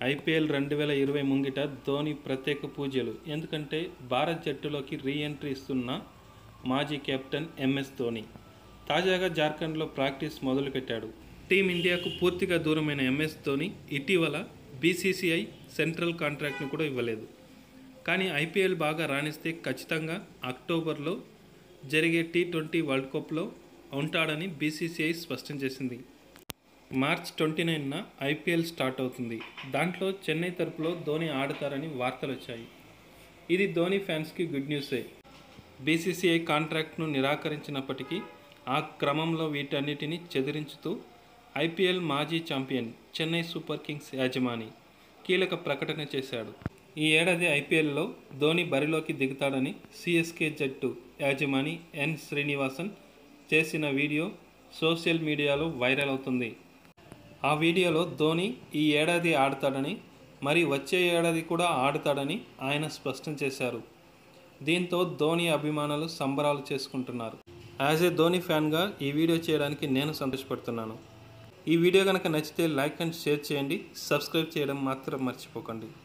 IPL రెండు వేల ఇరవై ముంగిట ధోని ప్రత్యేక పూజలు ఎందుకంటే భారత్ జట్టులోకి రీ ఎంట్రీ ఇస్తున్న మాజీ కెప్టెన్ ఎంఎస్ ధోని తాజాగా జార్ఖండ్లో ప్రాక్టీస్ మొదలుపెట్టాడు టీమిండియాకు పూర్తిగా దూరమైన ఎంఎస్ ధోని ఇటీవల బీసీసీఐ సెంట్రల్ కాంట్రాక్ట్ను కూడా ఇవ్వలేదు కానీ ఐపీఎల్ బాగా రాణిస్తే ఖచ్చితంగా అక్టోబర్లో జరిగే టీ ట్వంటీ వరల్డ్ కప్లో ఉంటాడని బీసీసీఐ స్పష్టం చేసింది మార్చ్ ట్వంటీ నైన్న ఐపీఎల్ స్టార్ట్ అవుతుంది దాంట్లో చెన్నై తరపులో ధోని ఆడతారని వార్తలు వచ్చాయి ఇది ధోని ఫ్యాన్స్కి గుడ్ న్యూసే బీసీసీఐ కాంట్రాక్ట్ను నిరాకరించినప్పటికీ ఆ క్రమంలో వీటన్నిటిని చెదిరించుతూ ఐపీఎల్ మాజీ ఛాంపియన్ చెన్నై సూపర్ కింగ్స్ యాజమాని కీలక ప్రకటన చేశాడు ఈ ఏడాది ఐపీఎల్లో ధోని బరిలోకి దిగుతాడని సిఎస్కే జట్టు యాజమాని ఎన్ శ్రీనివాసన్ చేసిన వీడియో సోషల్ మీడియాలో వైరల్ అవుతుంది ఆ వీడియోలో ధోని ఈ ఏడాది ఆడతాడని మరి వచ్చే ఏడాది కూడా ఆడతాడని ఆయన స్పష్టం చేశారు దీంతో ధోని అభిమానులు సంబరాలు చేసుకుంటున్నారు యాజ్ ఏ ధోని ఫ్యాన్గా ఈ వీడియో చేయడానికి నేను సంతోషపడుతున్నాను ఈ వీడియో కనుక నచ్చితే లైక్ అండ్ షేర్ చేయండి సబ్స్క్రైబ్ చేయడం మాత్రం మర్చిపోకండి